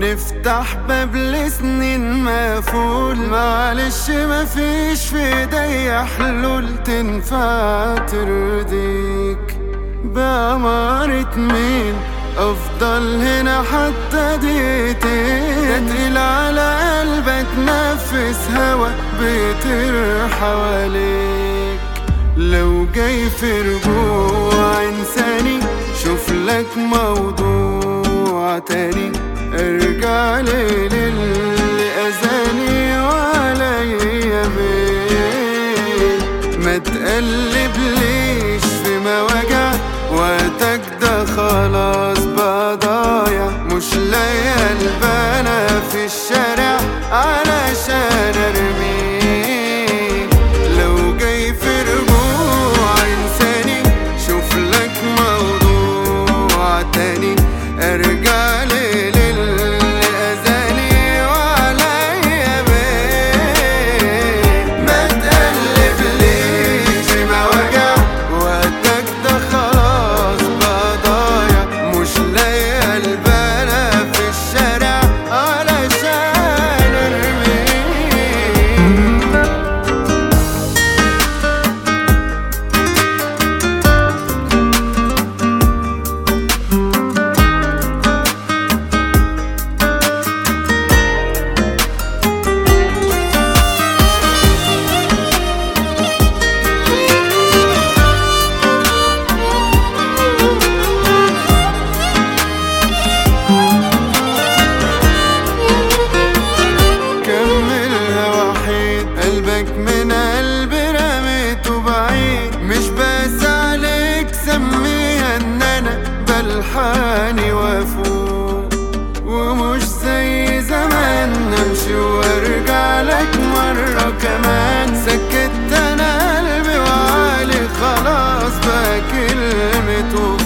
نفتح باب لسنين مقفول معلش مفيش في ايديا حلول تنفع ترضيك بأمارة مين افضل هنا حتى دقيقتين تقيل على قلبك نفس هوا بيطير حواليك لو جاي في رجوع انساني شوف لك موضوع تاني ارجع لي للي اذاني وعليا بيه ما تقلب ليش في مواجع وقتك ده خلاص بقى ضايع مش لاقي البنا في الشارع علشان ارميه لو جاي في رجوع انساني شوف لك موضوع تاني ارجع لي للي اذاني وعليا بيه ما تقلب ليش في مواجع وقتك ده خلاص بقى ضايع مش لاقي البنا في الشارع علشان ارميه كملها وحيد قلبك من قلبي رميته بعيد مش بس عليك سميها ان انا بلحاني وافوق ومش زي زمان امشي وارجع لك مرة كمان سكت انا قلبي وعالي خلاص بقى كلمته